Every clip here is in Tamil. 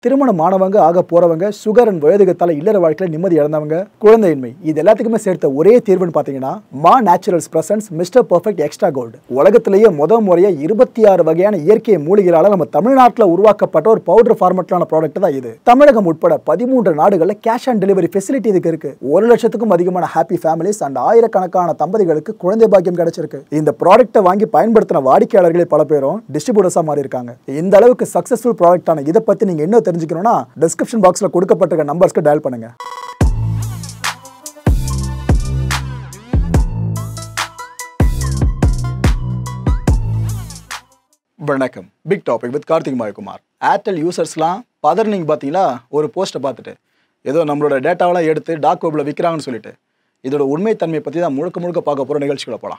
திருமணமானவங்க ஆக போறவங்க சுகர் அண்ட் வயதுகத்தால இல்லற வாழ்க்கையில நிம்மதி இழந்தவங்க குழந்தையின்மை இது எல்லாத்துக்குமே சேர்த்த ஒரே தீர்வுன்னு பாத்தீங்கன்னா மா naturals presents mister perfect extra gold உலகத்திலேயே முத முறையா இருபத்தி ஆறு வகையான இயற்கை மூலிகளால நம்ம தமிழ்நாட்டில் உருவாக்கப்பட்ட ஒரு பவுடர் ஃபார்மெட்லான ப்ராடக்ட் தான் இது தமிழகம் உட்பட பதிமூன்று நாடுகளில் கேஷ் ஆன் டெலிவரி ஃபெசிலிட்டி இதுக்கு இருக்கு ஒரு லட்சத்துக்கும் அதிகமான ஹாப்பி ஃபேமிலிஸ் அண்ட் ஆயிரக்கணக்கான தம்பதிகளுக்கு குழந்தை பாக்கியம் கிடைச்சிருக்கு இந்த ப்ராடக்ட்டை வாங்கி பயன்படுத்தின வாடிக்கையாளர்களே பல பேரும் டிஸ்ட்ரிபியூட்டர்ஸாக மாறி இருக்காங்க இந்த அளவுக்கு சக்ஸஸ்ஃபுல் ப்ராடக்டான இதை பற்றி நீங்கள் இன்னும் தெரிஞ்சுக்கணும்னா டிஸ்கிரிப்ஷன் பாக்ஸில் கொடுக்கப்பட்டிருக்க நம்பர்ஸ்க்கு டயல் பண்ணுங்க வணக்கம் big topic with Karthik Mayakumar Airtel யூசர்ஸ்லாம் பதர்னிங் பார்த்தீங்களா ஒரு போஸ்ட்டை பார்த்துட்டு ஏதோ நம்மளோட டேட்டாவெல்லாம் எடுத்து டாக் வெப்பில் விற்கிறாங்கன்னு சொல்லிட்டு இதோட உண்மைத்தன்மையை பற்றி தான் முழுக்க முழுக்க பார்க்க போகிற நிகழ்ச்சிகளை போகலாம்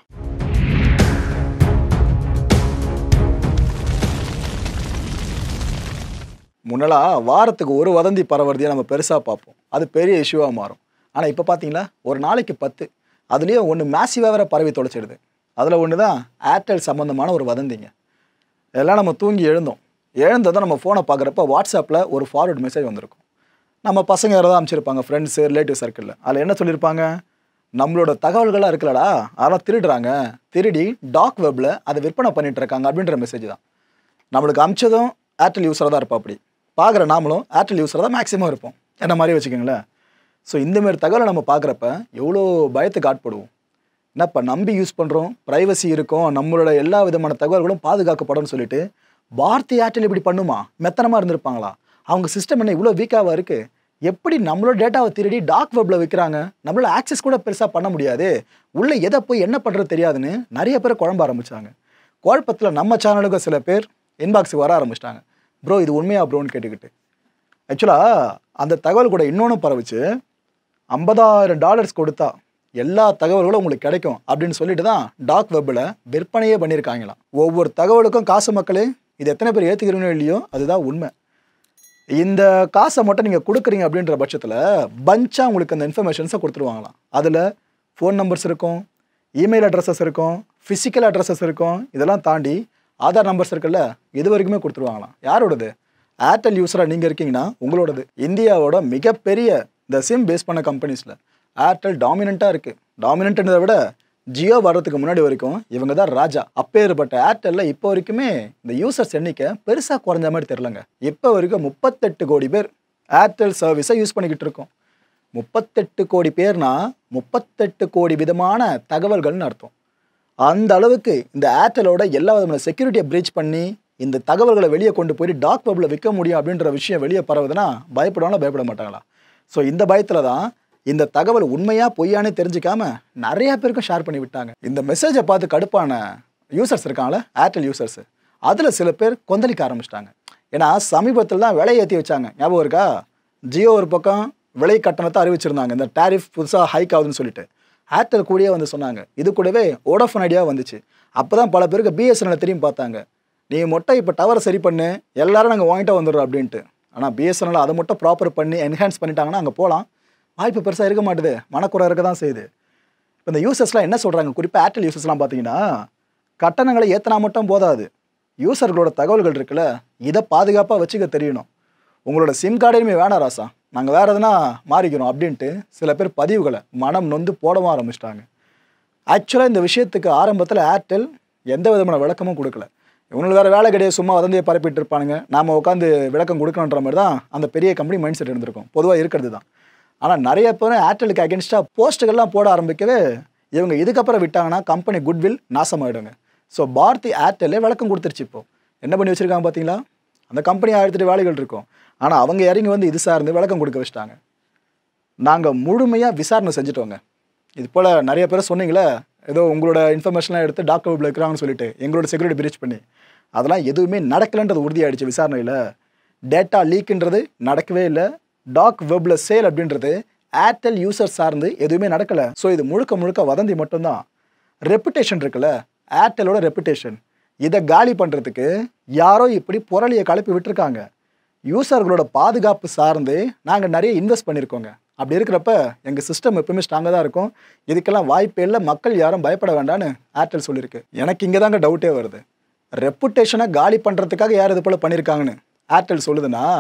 முன்னெல்லாம் வாரத்துக்கு ஒரு வதந்தி பரவறதையே நம்ம பெருசாக பார்ப்போம் அது பெரிய இஷ்யூவாக மாறும் ஆனால் இப்போ பார்த்தீங்களா ஒரு நாளைக்கு பத்து அதுலேயும் ஒன்று மேசிவாக வேற பரவி தொலைச்சிடுது அதில் ஒன்று தான் ஏர்டெல் சம்மந்தமான ஒரு வதந்திங்க இதெல்லாம் நம்ம தூங்கி எழுந்தோம் எழுந்ததும் நம்ம ஃபோனை பார்க்குறப்ப வாட்ஸ்அப்பில் ஒரு ஃபார்வர்ட் மெசேஜ் வந்திருக்கும் நம்ம பசங்க யாராவது அமைச்சிருப்பாங்க ஃப்ரெண்ட்ஸு ரிலேட்டிவ் சர்க்கிளில் அதில் என்ன சொல்லியிருப்பாங்க நம்மளோட தகவல்களாக இருக்குல்லடா அதெல்லாம் திருடுறாங்க திருடி டாக் வெப்பில் அதை விற்பனை பண்ணிட்டு இருக்காங்க அப்படின்ற மெசேஜ் தான் நம்மளுக்கு அமிச்சதும் ஏர்டெல் யூஸராக தான் இருப்போம் அப்படி பார்க்குற நாமளும் ஏர்டெல் யூஸராக தான் மேக்ஸிமம் இருப்போம் என்ன மாதிரி வச்சுக்கோங்களேன் ஸோ இந்தமாரி தகவலை நம்ம பார்க்குறப்ப எவ்வளோ பயத்துக்கு ஆட்படுவோம் என்னப்பா நம்பி யூஸ் பண்ணுறோம் ப்ரைவசி இருக்கும் நம்மளோட எல்லா விதமான தகவல்களும் பாதுகாக்கப்படும் சொல்லிட்டு பாரதி ஏர்டெல் இப்படி பண்ணுமா மெத்தனமாக இருந்திருப்பாங்களா அவங்க சிஸ்டம் என்ன இவ்வளோ வீக்காக இருக்குது எப்படி நம்மளோட டேட்டாவை திருடி டாக் வெப்பில் விற்கிறாங்க நம்மளால ஆக்சஸ் கூட பெருசாக பண்ண முடியாது உள்ளே எதை போய் என்ன பண்ணுறது தெரியாதுன்னு நிறைய பேர் குழம்ப ஆரம்பிச்சாங்க குழப்பத்தில் நம்ம சேனலுக்கு சில பேர் இன்பாக்ஸுக்கு வர ஆரம்பிச்சிட்டாங்க ப்ரோ இது உண்மையா ப்ரோன்னு கேட்டுக்கிட்டு ஆக்சுவலாக அந்த தகவல் கூட இன்னொன்று பரவுச்சு ஐம்பதாயிரம் டாலர்ஸ் கொடுத்தா எல்லா தகவல்களும் உங்களுக்கு கிடைக்கும் அப்படின்னு சொல்லிட்டு தான் டாக் வெப்பில் விற்பனையே பண்ணியிருக்காங்களாம் ஒவ்வொரு தகவலுக்கும் காசு மக்களே இது எத்தனை பேர் ஏற்றுக்கிறீங்களோ இல்லையோ அதுதான் உண்மை இந்த காசை மட்டும் நீங்கள் கொடுக்குறீங்க அப்படின்ற பட்சத்தில் பஞ்சாக உங்களுக்கு அந்த இன்ஃபர்மேஷன்ஸை கொடுத்துருவாங்களாம் அதில் ஃபோன் நம்பர்ஸ் இருக்கும் இமெயில் அட்ரஸஸ் இருக்கும் ஃபிசிக்கல் அட்ரஸஸ் இருக்கும் இதெல்லாம் தாண்டி ஆதார் நம்பர்ஸ் இருக்குல்ல இது வரைக்குமே கொடுத்துருவாங்களாம் யாரோடது ஏர்டெல் யூஸராக நீங்கள் இருக்கீங்கன்னா உங்களோடது இந்தியாவோட மிகப்பெரிய இந்த சிம் பேஸ் பண்ண கம்பெனிஸில் ஏர்டெல் டாமினண்ட்டாக இருக்குது டாமினண்ட்ன்றதை விட ஜியோ வர்றதுக்கு முன்னாடி வரைக்கும் இவங்க தான் ராஜா அப்பேற்பட்ட ஏர்டெல்லில் இப்போ வரைக்குமே இந்த யூசர்ஸ் எண்ணிக்கை பெருசாக குறைஞ்ச மாதிரி தெரிலங்க இப்போ வரைக்கும் முப்பத்தெட்டு கோடி பேர் ஏர்டெல் சர்வீஸை யூஸ் பண்ணிக்கிட்டு இருக்கோம் முப்பத்தெட்டு கோடி பேர்னா முப்பத்தெட்டு கோடி விதமான தகவல்கள்னு அர்த்தம் அந்த அளவுக்கு இந்த ஏர்டெலோட எல்லா விதமான செக்யூரிட்டியை பிரீச் பண்ணி இந்த தகவல்களை வெளியே கொண்டு போயிட்டு டாக் வெப்பில் விற்க முடியும் அப்படின்ற விஷயம் வெளியே பரவுதுன்னா பயப்படுவாங்களா பயப்பட மாட்டாங்களா ஸோ இந்த பயத்தில் தான் இந்த தகவல் உண்மையா பொய்யானே தெரிஞ்சுக்காம நிறைய பேருக்கும் ஷேர் பண்ணி விட்டாங்க இந்த மெசேஜை பார்த்து கடுப்பான யூசர்ஸ் இருக்காங்களே ஏர்டெல் யூசர்ஸ் அதில் சில பேர் கொந்தளிக்க ஆரம்பிச்சிட்டாங்க ஏன்னா சமீபத்தில் தான் விலை ஏற்றி வச்சாங்க ஞாபகம் இருக்கா ஜியோ ஒரு பக்கம் விலை கட்டணத்தை அறிவிச்சிருந்தாங்க இந்த டேரிஃப் புதுசாக ஹைக் ஆகுதுன்னு சொல்லிட்டு ஏர்டெல் கூடயே வந்து சொன்னாங்க இது கூடவே ஓடோஃபோன் ஐடியா வந்துச்சு அப்போ தான் பல பேருக்கு பிஎஸ்என்எல் திரும்பி பார்த்தாங்க நீ மட்டும் இப்போ டவரை சரி பண்ணு எல்லாரும் நாங்கள் வாங்கிட்டு வந்துடுறோம் அப்படின்ட்டு ஆனால் பிஎஸ்என்எல் அதை மட்டும் ப்ராப்பர் பண்ணி என்ஹான்ஸ் பண்ணிட்டாங்கன்னா அங்கே போகலாம் வாய்ப்பு பெருசாக இருக்க மாட்டுது மனக்குறை இருக்க தான் செய்யுது இப்போ இந்த யூசர்ஸ்லாம் என்ன சொல்கிறாங்க குறிப்பாக ஏர்டெல் யூசர்ஸ்லாம் பார்த்தீங்கன்னா கட்டணங்களை ஏற்றினா மட்டும் போதாது யூசர்களோட தகவல்கள் இருக்குல்ல இதை பாதுகாப்பாக வச்சுக்க தெரியணும் உங்களோட சிம் கார்டையுமே வேணாம் ராசா நாங்கள் வேறு எதுனா மாறிக்கிறோம் அப்படின்ட்டு சில பேர் பதிவுகளை மனம் நொந்து போடவும் ஆரம்பிச்சிட்டாங்க ஆக்சுவலாக இந்த விஷயத்துக்கு ஆரம்பத்தில் ஏர்டெல் எந்த விதமான விளக்கமும் கொடுக்கல இவங்களுக்கு வேறு வேலை கிடையாது சும்மா வதந்தியை பரப்பிட்டு இருப்பானுங்க நாம உட்காந்து விளக்கம் கொடுக்கணுன்ற மாதிரி தான் அந்த பெரிய கம்பெனி மைண்ட் செட் இருந்திருக்கும் பொதுவாக இருக்கிறது தான் ஆனால் நிறைய பேர் ஏர்டெலுக்கு அகேன்ஸ்டாக போஸ்ட்டுகள்லாம் போட ஆரம்பிக்கவே இவங்க இதுக்கப்புறம் விட்டாங்கன்னா கம்பெனி குட்வில் நாசமாயிடுங்க ஸோ பாரதி ஏர்டெல்லே விளக்கம் கொடுத்துருச்சு இப்போ என்ன பண்ணி வச்சுருக்காங்க பார்த்தீங்களா அந்த கம்பெனி ஆயிரத்தி வேலைகள் இருக்கும் ஆனால் அவங்க இறங்கி வந்து இது சார்ந்து விளக்கம் கொடுக்க வச்சுட்டாங்க நாங்கள் முழுமையாக விசாரணை செஞ்சுட்டோங்க இது போல் நிறைய பேர் சொன்னீங்களே ஏதோ உங்களோட இன்ஃபர்மேஷன்லாம் எடுத்து டாக்டர் வெப்பில் இருக்கிறாங்கன்னு சொல்லிட்டு எங்களோட செக்யூரிட்டி பிரீச் பண்ணி அதெல்லாம் எதுவுமே நடக்கலைன்றது உறுதியாயிடுச்சு விசாரணையில் டேட்டா லீக்குன்றது நடக்கவே இல்லை டாக் வெப்பில் சேல் அப்படின்றது ஏர்டெல் யூசர் சார்ந்து எதுவுமே நடக்கலை ஸோ இது முழுக்க முழுக்க வதந்தி மட்டும்தான் ரெப்புடேஷன் இருக்குல்ல ஏர்டெலோட ரெப்புடேஷன் இதை காலி பண்ணுறதுக்கு யாரோ இப்படி புரளியை கலப்பி விட்டுருக்காங்க யூசர்களோட பாதுகாப்பு சார்ந்து நாங்கள் நிறைய இன்வெஸ்ட் பண்ணியிருக்கோங்க அப்படி இருக்கிறப்ப எங்கள் சிஸ்டம் எப்பவுமே ஸ்ட்ராங்காக தான் இருக்கும் இதுக்கெல்லாம் வாய்ப்பே இல்லை மக்கள் யாரும் பயப்பட வேண்டாம்னு ஏர்டெல் சொல்லியிருக்கு எனக்கு இங்கே தாங்க டவுட்டே வருது ரெப்புடேஷனை காலி பண்ணுறதுக்காக யார் இது போல் பண்ணியிருக்காங்கன்னு ஏர்டெல் சொல்லுதுன்னா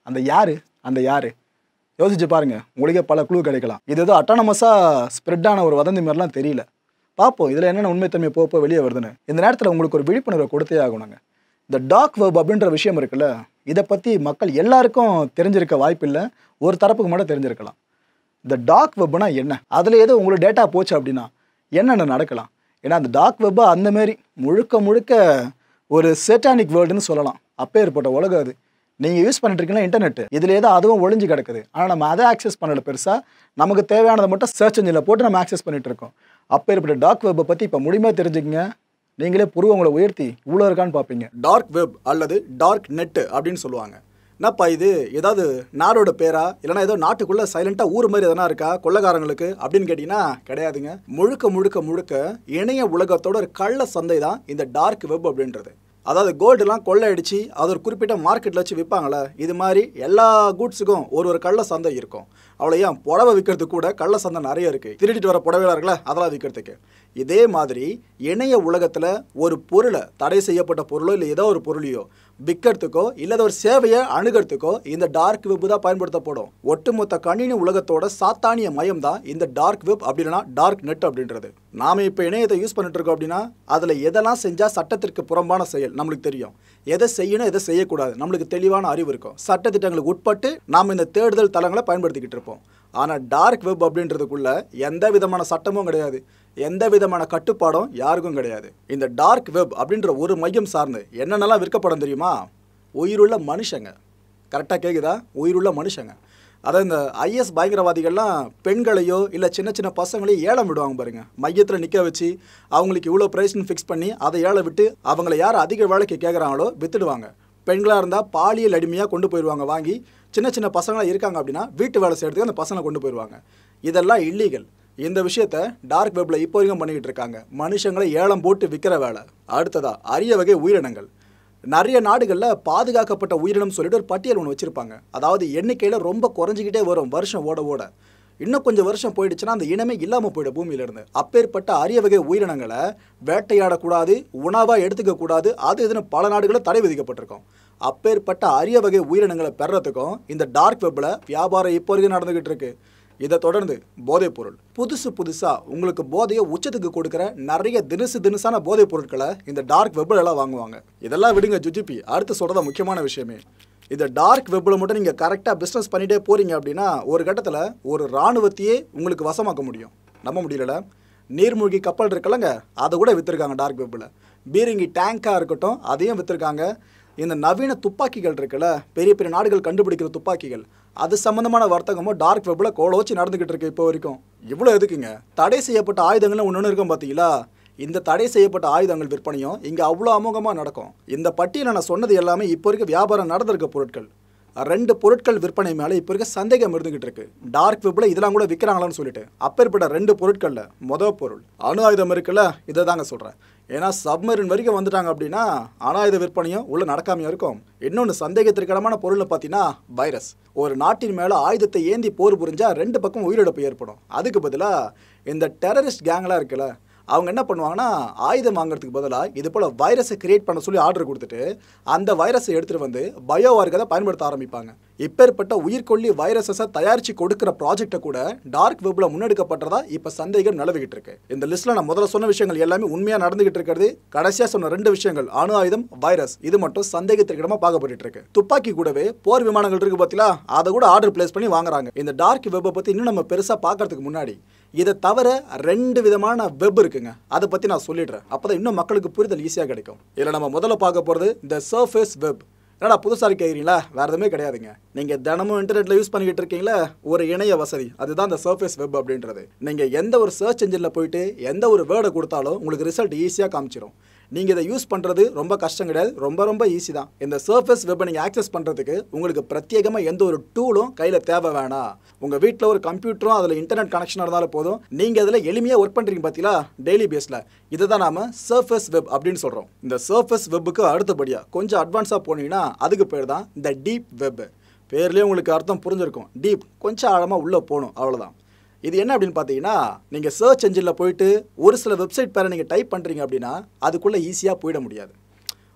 அந்த யாரு அந்த யாரு யோசிச்சு பாருங்க உங்களுக்கே பல குழு கிடைக்கலாம் இது ஏதோ அட்டானமஸாக ஸ்ப்ரெட் ஆன ஒரு வதந்தி மாதிரிலாம் தெரியல பார்ப்போம் இதில் என்னென்ன உண்மைத்தன்மை போக போக வெளியே வருதுன்னு இந்த நேரத்தில் உங்களுக்கு ஒரு விழிப்புணர்வை கொடுத்தே ஆகணுங்க இந்த டாக் வெப் அப்படின்ற விஷயம் இருக்குல்ல இதை பற்றி மக்கள் எல்லாருக்கும் தெரிஞ்சிருக்க வாய்ப்பில்லை ஒரு தரப்புக்கு மட்டும் தெரிஞ்சிருக்கலாம் இந்த டாக் வெப்னா என்ன அதில் ஏதோ உங்களுக்கு டேட்டா போச்சு அப்படின்னா என்னென்ன நடக்கலாம் ஏன்னா அந்த டாக் வெப்பை அந்த மாதிரி முழுக்க முழுக்க ஒரு சேட்டானிக் வேர்ல்டுன்னு சொல்லலாம் அப்பேற்பட்ட உலகம் அது நீங்கள் யூஸ் பண்ணிட்டு இருக்கீங்களா இன்டர்நெட் இதில் ஏதோ அதுவும் ஒளிஞ்சு கிடக்குது ஆனால் நம்ம அதை ஆக்சஸ் பண்ணல பெருசாக நமக்கு தேவையானதை மட்டும் சர்ச் இன்ஜினில் போட்டு நம்ம ஆக்சஸ் பண்ணிட்டு இருக்கோம் அப்பேற்பட்ட டாக் வெப்பை பற்றி இப்போ முழுமையாக தெரிஞ்சுக்கங்க நீங்களே புருவங்களை உயர்த்தி இவ்வளோ இருக்கான்னு பார்ப்பீங்க டார்க் வெப் அல்லது டார்க் நெட் அப்படின்னு சொல்லுவாங்க என்னப்பா இது ஏதாவது நாடோட பேரா இல்லைனா ஏதோ நாட்டுக்குள்ள சைலண்டா ஊர் மாதிரி எதனா இருக்கா கொள்ளக்காரங்களுக்கு அப்படின்னு கேட்டீங்கன்னா கிடையாதுங்க முழுக்க முழுக்க முழுக்க இணைய உலகத்தோட ஒரு கள்ள சந்தை தான் இந்த டார்க் வெப் அப்படின்றது அதாவது கோல்டுலாம் கொள்ளையடிச்சு அது ஒரு குறிப்பிட்ட மார்க்கெட்டில் வச்சு விற்பாங்களே இது மாதிரி எல்லா கூட்ஸுக்கும் ஒரு ஒரு கள்ள சந்தை இருக்கும் அவ்வளோ ஏன் புடவை விற்கிறதுக்கு கூட கள்ள சந்தை நிறைய இருக்குது திருடிட்டு வர புடவைலாம் இருக்குல்ல அதெல்லாம் விற்கிறதுக்கு இதே மாதிரி இணைய உலகத்தில் ஒரு பொருளை தடை செய்யப்பட்ட பொருளோ இல்லை ஏதோ ஒரு பொருளையோ விற்கிறதுக்கோ இல்லை ஒரு சேவையை அணுகிறதுக்கோ இந்த டார்க் வெப் தான் பயன்படுத்தப்படும் ஒட்டுமொத்த கணினி உலகத்தோட சாத்தானிய மயம் தான் இந்த டார்க் வெப் அப்படின்னா டார்க் நெட் அப்படின்றது நாம இப்போ இணையத்தை யூஸ் பண்ணிட்டு இருக்கோம் அப்படின்னா அதில் எதெல்லாம் செஞ்சால் சட்டத்திற்கு புறம்பான செயல் நம்மளுக்கு தெரியும் எதை செய்யணும் எதை செய்யக்கூடாது நம்மளுக்கு தெளிவான அறிவு இருக்கும் சட்டத்திட்டங்களுக்கு உட்பட்டு நாம் இந்த தேடுதல் தளங்களை பயன்படுத்திக்கிட்டு இருப்போம் ஆனால் டார்க் வெப் அப்படின்றதுக்குள்ள எந்த விதமான சட்டமும் கிடையாது எந்த விதமான கட்டுப்பாடும் யாருக்கும் கிடையாது இந்த டார்க் வெப் அப்படின்ற ஒரு மையம் சார்ந்து என்னென்னலாம் விற்கப்படும் தெரியுமா உயிருள்ள மனுஷங்க கரெக்டாக கேட்குதா உயிருள்ள மனுஷங்க அதான் இந்த ஐஎஸ் பயங்கரவாதிகள்லாம் பெண்களையோ இல்லை சின்ன சின்ன பசங்களையும் ஏலம் விடுவாங்க பாருங்க மையத்தில் நிற்க வச்சு அவங்களுக்கு இவ்வளோ ப்ரைஸ்னு ஃபிக்ஸ் பண்ணி அதை ஏழை விட்டு அவங்கள யார் அதிக வேலைக்கு கேட்குறாங்களோ வித்துடுவாங்க பெண்களாக இருந்தால் பாலியல் அடிமையாக கொண்டு போயிடுவாங்க வாங்கி சின்ன சின்ன பசங்களாக இருக்காங்க அப்படின்னா வீட்டு வேலை செய்கிறதுக்கு அந்த பசங்களை கொண்டு போயிடுவாங்க இதெல்லாம் இல்லீகல் இந்த விஷயத்த டார்க் வெப்பில் இப்போ வரைக்கும் பண்ணிக்கிட்டு இருக்காங்க மனுஷங்களை ஏலம் போட்டு விற்கிற வேலை அடுத்ததா அரிய வகை உயிரினங்கள் நிறைய நாடுகளில் பாதுகாக்கப்பட்ட உயிரினம் சொல்லிட்டு ஒரு பட்டியல் ஒன்று வச்சுருப்பாங்க அதாவது எண்ணிக்கையில் ரொம்ப குறைஞ்சிக்கிட்டே வரும் வருஷம் ஓட ஓட இன்னும் கொஞ்சம் வருஷம் போயிடுச்சுன்னா அந்த இனமே இல்லாமல் போயிடும் பூமியிலிருந்து அப்பேற்பட்ட அரிய வகை உயிரினங்களை வேட்டையாடக்கூடாது உணவாக எடுத்துக்கக்கூடாது அது இதுன்னு பல நாடுகளில் தடை விதிக்கப்பட்டிருக்கும் அப்பேற்பட்ட அரிய வகை உயிரினங்களை பெறத்துக்கும் இந்த டார்க் வெப்பில் வியாபாரம் இப்போ வரைக்கும் நடந்துக்கிட்டு இருக்கு இதை தொடர்ந்து போதைப் பொருள் புதுசு புதுசாக உங்களுக்கு போதையை உச்சத்துக்கு கொடுக்குற நிறைய தினுசு தினுசான போதைப் பொருட்களை இந்த டார்க் வெப்பில் எல்லாம் வாங்குவாங்க இதெல்லாம் விடுங்க ஜுஜிபி அடுத்து சொல்கிறத முக்கியமான விஷயமே இந்த டார்க் வெப்பில் மட்டும் நீங்கள் கரெக்டாக பிஸ்னஸ் பண்ணிகிட்டே போகிறீங்க அப்படின்னா ஒரு கட்டத்தில் ஒரு இராணுவத்தையே உங்களுக்கு வசமாக்க முடியும் நம்ப முடியல நீர்மூழ்கி கப்பல் இருக்குல்லங்க அதை கூட விற்றுருக்காங்க டார்க் வெப்பில் பீரங்கி டேங்காக இருக்கட்டும் அதையும் விற்றுருக்காங்க இந்த நவீன துப்பாக்கிகள் இருக்குல்ல பெரிய பெரிய நாடுகள் கண்டுபிடிக்கிற துப்பாக்கிகள் அது சம்மந்தமான வர்த்தகமும் டார்க் வெப்பில் கோலோச்சி நடந்துக்கிட்டு இருக்கு இப்போ வரைக்கும் இவ்வளோ எதுக்குங்க தடை செய்யப்பட்ட ஆயுதங்கள்னு ஒன்று இருக்கும் பார்த்தீங்களா இந்த தடை செய்யப்பட்ட ஆயுதங்கள் விற்பனையும் இங்கே அவ்வளோ அமோகமாக நடக்கும் இந்த பட்டியலில் நான் சொன்னது எல்லாமே இப்போ இருக்க வியாபாரம் நடந்திருக்க பொருட்கள் ரெண்டு பொருட்கள் விற்பனை மேலே இப்போ இருக்க சந்தேகம் இருந்துகிட்டு இருக்கு டார்க் வெப்பில் இதெல்லாம் கூட விற்கிறாங்களான்னு சொல்லிட்டு அப்பேற்பட்ட ரெண்டு பொருட்களில் மொதல் பொருள் அணு ஆயுதம் இருக்குல்ல இதை தாங்க சொல்கிறேன் ஏன்னா சப்மரின் வரைக்கும் வந்துட்டாங்க அப்படின்னா அணு ஆயுத விற்பனையும் உள்ள நடக்காமையும் இருக்கும் இன்னொன்று சந்தேகத்திற்கிடமான பொருள்னு பார்த்தீங்கன்னா வைரஸ் ஒரு நாட்டின் மேலே ஆயுதத்தை ஏந்தி போர் புரிஞ்சா ரெண்டு பக்கம் உயிரிழப்பு ஏற்படும் அதுக்கு பதிலாக இந்த டெரரிஸ்ட் கேங்லாம் இருக்குல்ல அவங்க என்ன பண்ணுவாங்கன்னா ஆயுதம் வாங்குறதுக்கு பதிலாக இது போல் வைரஸை கிரியேட் பண்ண சொல்லி ஆர்டர் கொடுத்துட்டு அந்த வைரஸை எடுத்துகிட்டு வந்து பயோவார்க்கு அதை பயன்படுத்த ஆரம்பிப்பாங்க இப்பேற்பட்ட உயிர்கொல்லி வைரஸஸை தயாரித்து கொடுக்குற ப்ராஜெக்டை கூட டார்க் வெப்பில் முன்னெடுக்கப்பட்டதா இப்போ சந்தேகம் நிலவிக்கிட்டு இருக்கு இந்த லிஸ்ட்டில் நான் முதல்ல சொன்ன விஷயங்கள் எல்லாமே உண்மையாக நடந்துகிட்டு இருக்கிறது கடைசியாக சொன்ன ரெண்டு விஷயங்கள் அணு ஆயுதம் வைரஸ் இது மட்டும் சந்தேகத்திற்கிடமா பார்க்கப்பட்டு இருக்கு துப்பாக்கி கூடவே போர் விமானங்கள் இருக்கு பார்த்தீங்களா அதை கூட ஆர்டர் பிளேஸ் பண்ணி வாங்குறாங்க இந்த டார்க் வெப்பை பற்றி இன்னும் நம்ம பெருசாக பார்க்கறதுக்கு முன்னாடி இதை தவிர ரெண்டு விதமான வெப் இருக்குங்க அதை பற்றி நான் சொல்லிடுறேன் அப்போ தான் இன்னும் மக்களுக்கு புரிதல் ஈஸியாக கிடைக்கும் இதில் நம்ம முதல்ல பார்க்க போகிறது இந்த சர்ஃபேஸ் வெப் என்னடா புதுசாக கேட்குறீங்களா வேறு எதுவுமே கிடையாதுங்க நீங்கள் தினமும் இன்டர்நெட்டில் யூஸ் பண்ணிக்கிட்டு இருக்கீங்களா ஒரு இணைய வசதி அதுதான் இந்த சர்ஃபேஸ் வெப் அப்படின்றது நீங்கள் எந்த ஒரு சர்ச் இன்ஜினில் போயிட்டு எந்த ஒரு வேர்டை கொடுத்தாலும் உங்களுக்கு ரிசல்ட் ஈஸியாக காமிச்சிரும் நீங்கள் இதை யூஸ் பண்ணுறது ரொம்ப கஷ்டம் கிடையாது ரொம்ப ரொம்ப ஈஸி தான் இந்த சர்ஃபேஸ் வெப்பை நீங்கள் ஆக்சஸ் பண்ணுறதுக்கு உங்களுக்கு பிரத்யேகமாக எந்த ஒரு டூலும் கையில் தேவை வேணாம் உங்கள் வீட்டில் ஒரு கம்ப்யூட்டரும் அதில் இன்டர்நெட் கனெக்ஷன் இருந்தாலும் போதும் நீங்கள் அதில் எளிமையாக ஒர்க் பண்ணுறீங்க பார்த்தீங்களா டெய்லி பேஸில் இதை தான் நாம சர்ஃபேஸ் வெப் அப்படின்னு சொல்கிறோம் இந்த சர்ஃபேஸ் வெப்புக்கு அடுத்தபடியாக கொஞ்சம் அட்வான்ஸாக போனீங்கன்னா அதுக்கு பேர் தான் இந்த டீப் வெப் பேர்லேயே உங்களுக்கு அர்த்தம் புரிஞ்சிருக்கும் டீப் கொஞ்சம் ஆழமாக உள்ளே போகணும் அவ்வளோதான் இது என்ன அப்படின்னு பார்த்தீங்கன்னா நீங்கள் சர்ச் என்ஜினில் போயிட்டு ஒரு சில வெப்சைட் பேரை நீங்கள் டைப் பண்ணுறீங்க அப்படின்னா அதுக்குள்ளே ஈஸியாக போயிட முடியாது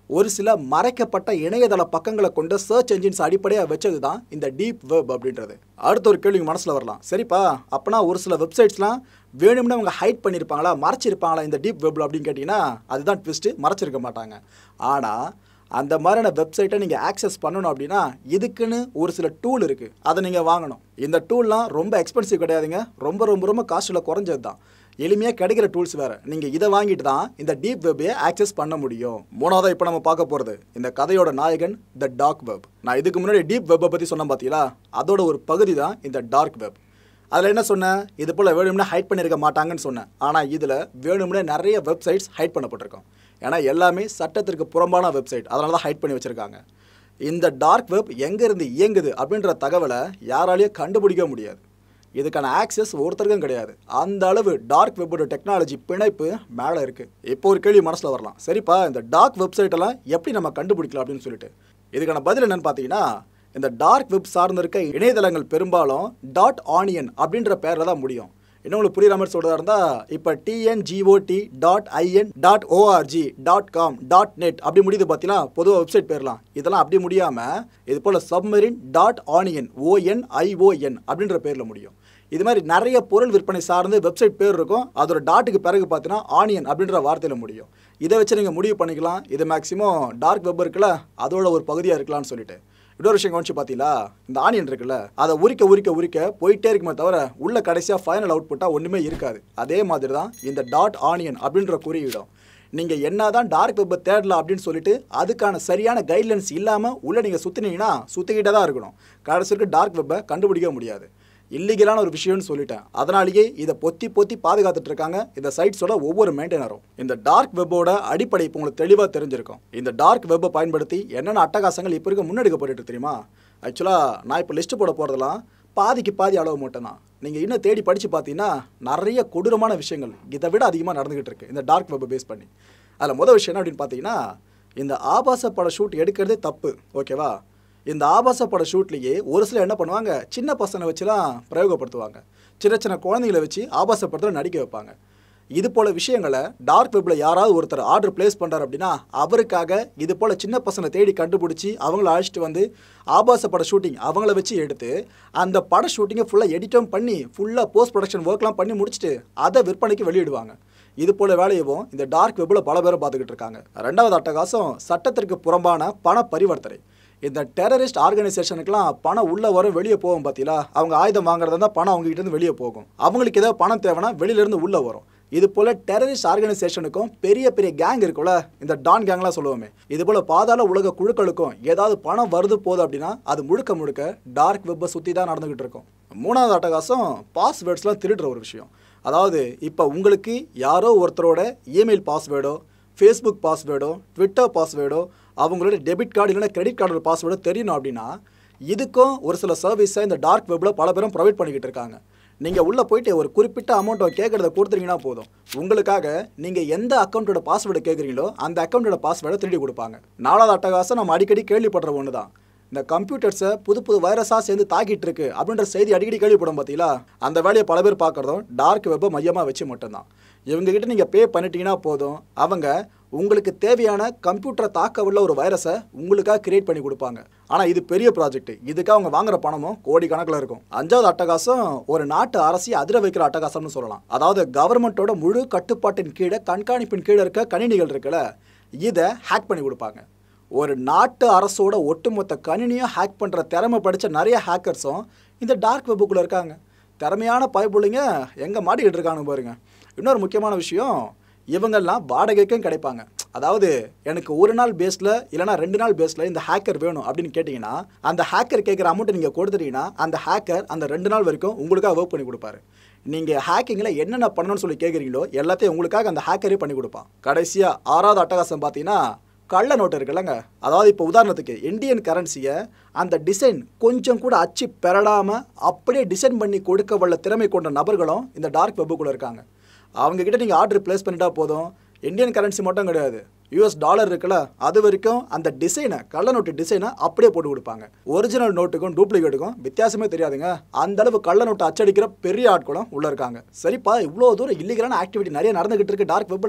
ஒரு சில மறைக்கப்பட்ட இணையதள பக்கங்களை கொண்ட சர்ச் என்ஜின்ஸ் அடிப்படையாக வச்சது தான் இந்த டீப் வெப் அப்படின்றது அடுத்த ஒரு கேள்வி மனசில் வரலாம் சரிப்பா அப்பனா ஒரு சில வெப்சைட்ஸ்லாம் வேணும்னு அவங்க ஹைட் பண்ணியிருப்பாங்களா மறைச்சிருப்பாங்களா இந்த டீப் வெப்ல அப்படின்னு கேட்டிங்கன்னா அதுதான் ட்விஸ்ட்டு மறைச்சிருக்க மாட்டாங்க ஆனால் அந்த மாதிரியான வெப்சைட்டை நீங்கள் ஆக்சஸ் பண்ணணும் அப்படின்னா இதுக்குன்னு ஒரு சில டூல் இருக்குது அதை நீங்கள் வாங்கணும் இந்த டூல்லாம் ரொம்ப எக்ஸ்பென்சிவ் கிடையாதுங்க ரொம்ப ரொம்ப ரொம்ப காஸ்ட்டில் குறைஞ்சது தான் எளிமையாக கிடைக்கிற டூல்ஸ் வேறு நீங்கள் இதை வாங்கிட்டு தான் இந்த டீப் வெப்பையை ஆக்சஸ் பண்ண முடியும் மூணாவதாக இப்போ நம்ம பார்க்க போகிறது இந்த கதையோட நாயகன் த டார்க் வெப் நான் இதுக்கு முன்னாடி டீப் வெப்பை பற்றி சொன்னேன் பார்த்தீங்களா அதோட ஒரு பகுதி தான் இந்த டார்க் வெப் அதில் என்ன சொன்னேன் இது போல் வேணும்னே ஹைட் பண்ணியிருக்க மாட்டாங்கன்னு சொன்னேன் ஆனால் இதில் வேணும்னே நிறைய வெப்சைட்ஸ் ஹைட் பண்ணப்பட்டிருக்கும் ஏன்னா எல்லாமே சட்டத்திற்கு புறம்பான வெப்சைட் அதனால தான் ஹைட் பண்ணி வச்சுருக்காங்க இந்த டார்க் வெப் எங்கேருந்து இயங்குது அப்படின்ற தகவலை யாராலையும் கண்டுபிடிக்க முடியாது இதுக்கான ஆக்சஸ் ஒருத்தருக்கும் கிடையாது அந்த அளவு டார்க் வெப்போட டெக்னாலஜி பிணைப்பு மேலே இருக்குது இப்போ ஒரு கேள்வி மனசில் வரலாம் சரிப்பா இந்த டார்க் வெப்சைட்டெல்லாம் எப்படி நம்ம கண்டுபிடிக்கலாம் அப்படின்னு சொல்லிட்டு இதுக்கான பதில் என்னன்னு பார்த்தீங்கன்னா இந்த டார்க் வெப் சார்ந்து இருக்க இணையதளங்கள் பெரும்பாலும் டாட் ஆனியன் அப்படின்ற பேரில் தான் முடியும் இன்னும் உங்களுக்கு புரியுற மாதிரி சொல்கிறதா இருந்தால் இப்போ டிஎன்ஜிஓடி dot IN dot ORG dot com dot net அப்படி முடியுது பார்த்தீங்கன்னா பொதுவாக வெப்சைட் பேர்லாம் இதெல்லாம் அப்படி முடியாமல் இது போல் submarine dot onion O N I O N அப்படின்ற பேரில் முடியும் இது மாதிரி நிறைய பொருள் விற்பனை சார்ந்து வெப்சைட் பேர் இருக்கும் அதோட டாட்டுக்கு பிறகு பார்த்தீங்கன்னா ஆனியன் அப்படின்ற வார்த்தையில் முடியும் இதை வச்சு நீங்கள் முடிவு பண்ணிக்கலாம் இது மேக்ஸிமம் டார்க் வெப் இருக்குல்ல அதோட ஒரு பகுதியாக இருக்கலாம்னு சொல்லிட்டு இன்னொரு விஷயம் கவனிச்சு பார்த்தீங்களா இந்த ஆனியன் இருக்குல்ல அதை உரிக்க உரிக்க உரிக்க போயிட்டே இருக்குமே தவிர உள்ள கடைசியாக ஃபைனல் அவுட்புட்டாக ஒன்றுமே இருக்காது அதே மாதிரி தான் இந்த டாட் ஆனியன் அப்படின்ற குறியீடும் நீங்கள் என்ன தான் டார்க் வெப்பை தேடலாம் அப்படின்னு சொல்லிட்டு அதுக்கான சரியான கைட்லைன்ஸ் இல்லாமல் உள்ளே நீங்கள் சுற்றினீங்கன்னா சுற்றிக்கிட்டே தான் இருக்கணும் கடைசிக்கு டார்க் வெப்பை கண்டுபிடிக்க முடியாது இல்லீகலான ஒரு விஷயம்னு சொல்லிட்டேன் அதனாலேயே இதை பொத்தி பொத்தி பாதுகாத்துட்டு இருக்காங்க இந்த சைட்ஸோட ஒவ்வொரு மெயின்டைனரும் இந்த டார்க் வெப்போட அடிப்படை இப்போ உங்களுக்கு தெளிவாக தெரிஞ்சிருக்கும் இந்த டார்க் வெப்பை பயன்படுத்தி என்னென்ன அட்டகாசங்கள் இப்போ இருக்க முன்னெடுக்கப்பட்டு தெரியுமா ஆக்சுவலாக நான் இப்போ லிஸ்ட் போட போகிறதெல்லாம் பாதிக்கு பாதி அளவு மட்டும் தான் நீங்கள் இன்னும் தேடி படித்து பார்த்தீங்கன்னா நிறைய கொடூரமான விஷயங்கள் இதை விட அதிகமாக நடந்துகிட்டு இருக்கு இந்த டார்க் வெப்பை பேஸ் பண்ணி அதில் முதல் விஷயம் என்ன அப்படின்னு பார்த்தீங்கன்னா இந்த ஆபாச பட ஷூட் எடுக்கிறதே தப்பு ஓகேவா இந்த ஆபாச பட ஷூட்லேயே ஒரு சிலர் என்ன பண்ணுவாங்க சின்ன பசங்களை வச்சுலாம் பிரயோகப்படுத்துவாங்க சின்ன சின்ன குழந்தைங்களை வச்சு ஆபாச படத்தில் நடிக்க வைப்பாங்க இது போல விஷயங்களை டார்க் வெப்பில் யாராவது ஒருத்தர் ஆர்டர் பிளேஸ் பண்ணுறாரு அப்படின்னா அவருக்காக இது போல் சின்ன பசங்களை தேடி கண்டுபிடிச்சி அவங்கள அழைச்சிட்டு வந்து ஆபாச பட ஷூட்டிங் அவங்கள வச்சு எடுத்து அந்த பட ஷூட்டிங்கை ஃபுல்லாக எடிட்டும் பண்ணி ஃபுல்லாக போஸ்ட் ப்ரொடக்ஷன் ஒர்க்லாம் பண்ணி முடிச்சுட்டு அதை விற்பனைக்கு வெளியிடுவாங்க இது போல வேலையவும் இந்த டார்க் வெப்பில் பல பேரை பார்த்துக்கிட்டு இருக்காங்க ரெண்டாவது அட்டகாசம் சட்டத்திற்கு புறம்பான பண பரிவர்த்தனை இந்த டெரரிஸ்ட் ஆர்கனைசேஷனுக்குலாம் பணம் உள்ள வரும் வெளியே போகும் பார்த்தீங்களா அவங்க ஆயுதம் வாங்குறதா இருந்தால் பணம் அவங்க கிட்ட இருந்து வெளியே போகும் அவங்களுக்கு ஏதாவது பணம் தேவைன்னா வெளியிலேருந்து உள்ளே வரும் இது போல டெரரிஸ்ட் ஆர்கனைசேஷனுக்கும் பெரிய பெரிய கேங் இருக்குல்ல இந்த டான் கேங்லாம் சொல்லுவோமே இது போல பாதாள உலக குழுக்களுக்கும் ஏதாவது பணம் வருது போகுது அப்படின்னா அது முழுக்க முழுக்க டார்க் வெப்பை சுற்றி தான் நடந்துகிட்டு இருக்கும் மூணாவது அட்டகாசம் பாஸ்வேர்ட்ஸ்லாம் திருடுற ஒரு விஷயம் அதாவது இப்போ உங்களுக்கு யாரோ ஒருத்தரோட இமெயில் பாஸ்வேர்டோ ஃபேஸ்புக் பாஸ்வேர்டோ ட்விட்டர் பாஸ்வேர்டோ அவங்களோட டெபிட் கார்டு இல்லைன்னா கிரெடிட் கார்டோட பாஸ்வேர்டோ தெரியணும் அப்படின்னா இதுக்கும் ஒரு சில சர்வீஸை இந்த டார்க் வெப்பில் பல பேரும் ப்ரொவைட் பண்ணிக்கிட்டு இருக்காங்க நீங்கள் உள்ளே போயிட்டு ஒரு குறிப்பிட்ட அமௌண்ட்டை கேட்குறத கொடுத்துட்டீங்கன்னா போதும் உங்களுக்காக நீங்கள் எந்த அக்கௌண்ட்டோட பாஸ்வேர்டு கேட்குறீங்களோ அந்த அக்கௌண்ட்டோட பாஸ்வேர்டை திருடி கொடுப்பாங்க நாலாவது அட்டகாசம் நம்ம அடிக்கடி கேள்விப்படுற ஒன்று தான் இந்த கம்ப்யூட்டர்ஸை புது புது வைரஸாக சேர்ந்து தாக்கிட்டு இருக்கு அப்படின்ற செய்தி அடிக்கடி கேள்விப்படும் பார்த்தீங்களா அந்த வேலையை பல பேர் பார்க்குறதும் டார்க் வெப்பை மையமாக வச்சு மட்டும்தான் இவங்ககிட்ட நீங்கள் பே பண்ணிட்டீங்கன்னா போதும் அவங்க உங்களுக்கு தேவையான கம்ப்யூட்டரை தாக்க உள்ள ஒரு வைரஸை உங்களுக்காக கிரியேட் பண்ணி கொடுப்பாங்க ஆனால் இது பெரிய ப்ராஜெக்ட் இதுக்காக அவங்க வாங்குற பணமும் கோடி கணக்கில் இருக்கும் அஞ்சாவது அட்டகாசம் ஒரு நாட்டு அரசியை அதிர வைக்கிற அட்டகாசம்னு சொல்லலாம் அதாவது கவர்மெண்ட்டோட முழு கட்டுப்பாட்டின் கீழே கண்காணிப்பின் கீழே இருக்க கணினிகள் இருக்குல்ல இதை ஹேக் பண்ணி கொடுப்பாங்க ஒரு நாட்டு அரசோட ஒட்டுமொத்த கணினியும் ஹேக் பண்ணுற திறமை படித்த நிறைய ஹேக்கர்ஸும் இந்த டார்க் வெப்புக்குள்ளே இருக்காங்க திறமையான பயப்புள்ளைங்க எங்கே மாட்டிக்கிட்டு இருக்காங்க பாருங்க இன்னொரு முக்கியமான விஷயம் இவங்கெல்லாம் வாடகைக்கும் கிடைப்பாங்க அதாவது எனக்கு ஒரு நாள் பேஸில் இல்லைனா ரெண்டு நாள் பேஸில் இந்த ஹேக்கர் வேணும் அப்படின்னு கேட்டிங்கன்னா அந்த ஹேக்கர் கேட்குற அமௌண்ட்டை நீங்கள் கொடுத்துட்டீங்கன்னா அந்த ஹேக்கர் அந்த ரெண்டு நாள் வரைக்கும் உங்களுக்காக ஒர்க் பண்ணி கொடுப்பாரு நீங்கள் ஹேக்கிங்கில் என்னென்ன பண்ணணும்னு சொல்லி கேட்குறீங்களோ எல்லாத்தையும் உங்களுக்காக அந்த ஹேக்கரே பண்ணி கொடுப்பான் கடைசியாக ஆறாவது அட்டகாசம் பார்த்தீங்கன்னா கள்ள நோட்டு இருக்குல்லங்க அதாவது இப்போ உதாரணத்துக்கு இந்தியன் கரன்சியை அந்த டிசைன் கொஞ்சம் கூட அச்சு பெறடாமல் அப்படியே டிசைன் பண்ணி கொடுக்க வல்ல திறமை கொண்ட நபர்களும் இந்த டார்க் வெப்புக்குள்ளே இருக்காங்க அவங்க கிட்ட நீங்கள் ஆர்டர் ப்ளேஸ் பண்ணிட்டா போதும் இந்தியன் கரன்சி மட்டும் கிடையாது யூஎஸ் டாலர் இருக்குல்ல அது வரைக்கும் அந்த டிசைனை கள்ள நோட்டு டிசைனை அப்படியே போட்டு கொடுப்பாங்க ஒரிஜினல் நோட்டுக்கும் டூப்ளிகேட்டுக்கும் வித்தியாசமே தெரியாதுங்க அந்த அளவு கள்ள நோட்டு அச்சடிக்கிற பெரிய ஆட்களும் உள்ளே இருக்காங்க சரிப்பா இவ்வளோ தூரம் இல்லீகலான ஆக்டிவிட்டி நிறைய நடந்துகிட்டு இருக்கு டார்க் வெப்பில்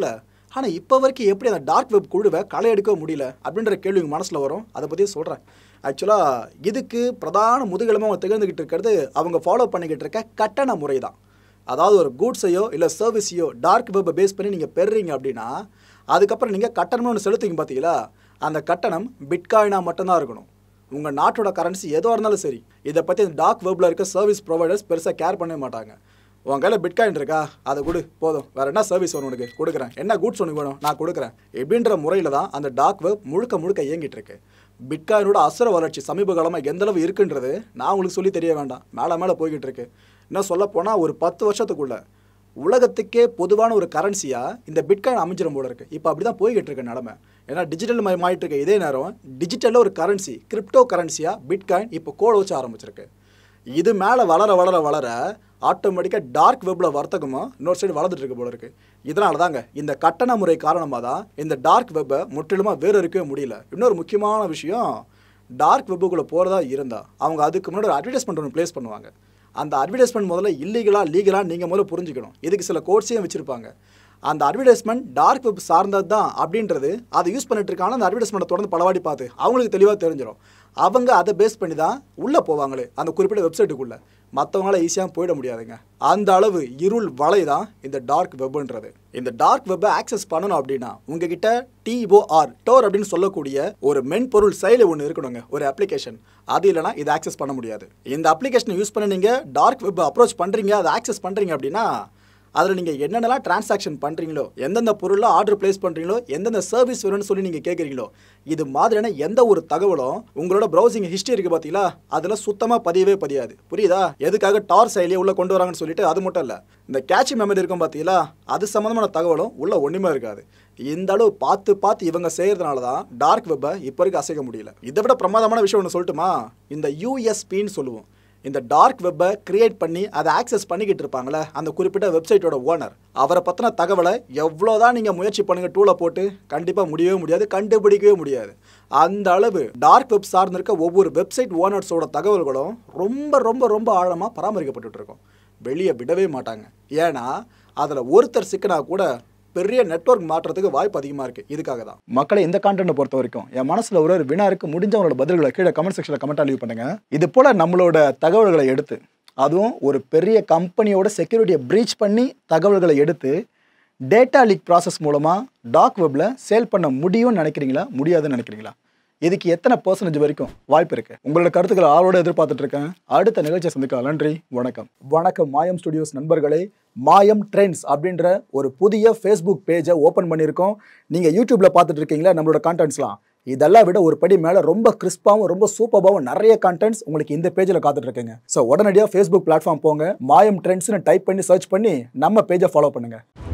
ஆனால் இப்போ வரைக்கும் எப்படி அந்த டார்க் வெப் குழுவை களை எடுக்க முடியல அப்படின்ற கேள்வி உங்கள் மனசில் வரும் அதை பற்றி சொல்கிறேன் ஆக்சுவலாக இதுக்கு பிரதான முதுகெலும்பு அவங்க திகழ்ந்துக்கிட்டு இருக்கிறது அவங்க ஃபாலோ பண்ணிக்கிட்டு இருக்க கட்டண முறை தான் அதாவது ஒரு கூட்ஸையோ இல்லை சர்வீஸையோ டார்க் வெப்பை பேஸ் பண்ணி நீங்கள் பெறுறீங்க அப்படின்னா அதுக்கப்புறம் நீங்கள் கட்டணம்னு ஒன்று செலுத்துங்க பார்த்தீங்களா அந்த கட்டணம் பிட்காயினாக மட்டும்தான் இருக்கணும் உங்கள் நாட்டோட கரன்சி எதுவாக இருந்தாலும் சரி இதை பற்றி இந்த டார்க் வெப்பில் இருக்க சர்வீஸ் ப்ரொவைடர்ஸ் பெருசாக கேர் பண்ணவே மாட்டாங்க உன் கையில் பிட்காயின் இருக்கா அதை கொடு போதும் வேறு என்ன சர்வீஸ் வேணும் உனக்கு கொடுக்குறேன் என்ன கூட்ஸ் உனக்கு வேணும் நான் கொடுக்குறேன் இப்படின்ற முறையில் தான் அந்த டார்க் வெப் முழுக்க முழுக்க இயங்கிட்டு இருக்கு பிட்காயினோட அசுர வளர்ச்சி சமீப காலமாக எந்த அளவு இருக்குன்றது நான் உங்களுக்கு சொல்லி தெரிய வேண்டாம் மேலே மேலே போய்கிட்டு இருக்கு இன்னும் சொல்ல போனால் ஒரு பத்து வருஷத்துக்குள்ள உலகத்துக்கே பொதுவான ஒரு கரன்சியாக இந்த பிட்காயின் அமைஞ்சிரும் போல இருக்கு இப்போ அப்படி தான் போய்கிட்டு இருக்க நிலமை ஏன்னா டிஜிட்டல் மயமாயிட்டு இருக்க இதே நேரம் டிஜிட்டலில் ஒரு கரன்சி கிரிப்டோ கரன்சியாக பிட்காயின் இப்போ கோட வச்சு ஆரம்பிச்சிருக்கு இது மேலே வளர வளர வளர ஆட்டோமேட்டிக்காக டார்க் வெப்பில் வர்த்தகமும் இன்னொரு சைடு வளர்ந்துட்டு இருக்கு போல இருக்கு இதனால தாங்க இந்த கட்டண முறை காரணமாக தான் இந்த டார்க் வெப்பை முற்றிலுமாக வேறு இருக்கவே முடியல இன்னொரு முக்கியமான விஷயம் டார்க் வெப்புக்குள்ளே போகிறதா இருந்தால் அவங்க அதுக்கு முன்னாடி ஒரு அட்வர்டைஸ்மெண்ட் ஒன்று ப்ளேஸ் பண்ணுவாங்க அந்த அட்வர்டைஸ்மெண்ட் முதல்ல இல்லீகலா லீகலா நீங்கள் முதல்ல புரிஞ்சுக்கணும் இதுக்கு சில கோர்ஸையும் வச்சுருப்பாங்க அந்த அட்வர்டைஸ்மெண்ட் டார்க் வெப் சார்ந்தது தான் அப்படின்றது அதை யூஸ் பண்ணிட்டு இருக்காங்க அந்த அட்வர்டைஸ்மெண்ட்டை தொடர்ந்து பலவாடி பார்த்து அவங்களுக்கு தெளிவாக தெரிஞ்சிடும் அவங்க அதை பேஸ் பண்ணி தான் உள்ளே போவாங்களே அந்த குறிப்பிட்ட வெப்சைட்டுக்குள்ளே மற்றவங்களால ஈஸியாக போயிட முடியாதுங்க அந்த அளவு இருள் வலை தான் இந்த டார்க் வெப்ன்றது இந்த டார்க் வெப்பை ஆக்சஸ் பண்ணணும் அப்படின்னா உங்ககிட்ட டிஓஆர் டோர் அப்படின்னு சொல்லக்கூடிய ஒரு மென்பொருள் செயலி ஒன்று இருக்கணுங்க ஒரு அப்ளிகேஷன் அது இல்லைனா இதை ஆக்சஸ் பண்ண முடியாது இந்த அப்ளிகேஷனை யூஸ் பண்ணி நீங்கள் டார்க் வெப் அப்ரோச் பண்ணுறீங்க அதை ஆக்சஸ் பண்ணுறீங்க அப்படின்னா அதில் நீங்கள் என்னென்னலாம் டிரான்சாக்ஷன் பண்ணுறீங்களோ எந்தெந்த பொருளில் ஆர்டர் ப்ளேஸ் பண்ணுறீங்களோ எந்தெந்த சர்வீஸ் வேணும்னு சொல்லி நீங்கள் கேட்குறீங்களோ இது மாதிரியான எந்த ஒரு தகவலும் உங்களோட ப்ரௌசிங் ஹிஸ்ட்ரி இருக்குது பார்த்தீங்களா அதில் சுத்தமாக பதியவே பதியாது புரியுதா எதுக்காக டார் செயலியை உள்ளே கொண்டு வராங்கன்னு சொல்லிட்டு அது மட்டும் இல்லை இந்த கேட்சி மெமரி இருக்கும் பார்த்தீங்களா அது சம்மந்தமான தகவலும் உள்ளே ஒன்றுமே இருக்காது இந்த அளவு பார்த்து பார்த்து இவங்க செய்கிறதுனால தான் டார்க் வெப்பை இப்போ வரைக்கும் அசைக்க முடியல இதை விட பிரமாதமான விஷயம் ஒன்று சொல்லட்டுமா இந்த யூஎஸ்பின்னு சொல்லுவோம் இந்த டார்க் வெப்பை கிரியேட் பண்ணி அதை ஆக்சஸ் பண்ணிக்கிட்டு இருப்பாங்களே அந்த குறிப்பிட்ட வெப்சைட்டோட ஓனர் அவரை பற்றின தகவலை எவ்வளோதான் நீங்கள் முயற்சி பண்ணுங்கள் டூலை போட்டு கண்டிப்பாக முடியவே முடியாது கண்டுபிடிக்கவே முடியாது அந்த அளவு டார்க் வெப் சார்ந்திருக்க ஒவ்வொரு வெப்சைட் ஓனர்ஸோட தகவல்களும் ரொம்ப ரொம்ப ரொம்ப ஆழமாக பராமரிக்கப்பட்டுட்டு இருக்கும் வெளியே விடவே மாட்டாங்க ஏன்னா அதில் ஒருத்தர் சிக்கினா கூட பெரிய நெட்வொர்க் மாற்றத்துக்கு வாய்ப்பு அதிகமாக இருக்குது இதுக்காக தான் மக்களை இந்த கான்டென்ட்டை பொறுத்த வரைக்கும் என் மனசில் ஒரு ஒரு வினா இருக்கு முடிஞ்சவங்களோட பதில்களை கீழே கமெண்ட் செக்ஷனில் கமெண்ட்டாக லீவ் பண்ணுங்க இது போல் நம்மளோட தகவல்களை எடுத்து அதுவும் ஒரு பெரிய கம்பெனியோட செக்யூரிட்டியை ப்ரீச் பண்ணி தகவல்களை எடுத்து டேட்டா லீக் ப்ராசஸ் மூலமாக டாக் வெப்பில் சேல் பண்ண முடியும்னு நினைக்கிறீங்களா முடியாதுன்னு நினைக்கிறீங்களா இதுக்கு எத்தனை பர்சன்டேஜ் வரைக்கும் வாய்ப்பு இருக்கு உங்களோட கருத்துக்களை ஆளோட எதிர்பார்த்துட்டு இருக்கேன் அடுத்த நிகழ்ச்சியை சந்திக்கலாம் நன்றி வணக்கம் வணக்கம் மாயம் ஸ்டுடியோஸ் நண்பர்களே மாயம் ட்ரெண்ட்ஸ் அப்படின்ற ஒரு புதிய ஃபேஸ்புக் பேஜை ஓப்பன் பண்ணியிருக்கோம் நீங்கள் யூடியூப்ல பார்த்துட்டு இருக்கீங்களா நம்மளோட கான்டென்ட்ஸ்லாம் இதெல்லாம் விட ஒரு படி மேலே ரொம்ப கிறிஸ்பாவும் ரொம்ப சூப்பராகவும் நிறைய கண்டென்ட்ஸ் உங்களுக்கு இந்த பேஜில் காத்துட்டு இருக்குங்க ஸோ உடனடியாக ஃபேஸ்புக் பிளாட்ஃபார்ம் போங்க மாயம் ட்ரெண்ட்ஸ்னு டைப் பண்ணி சர்ச் பண்ணி நம்ம பேஜை ஃபாலோ பண்ணுங்க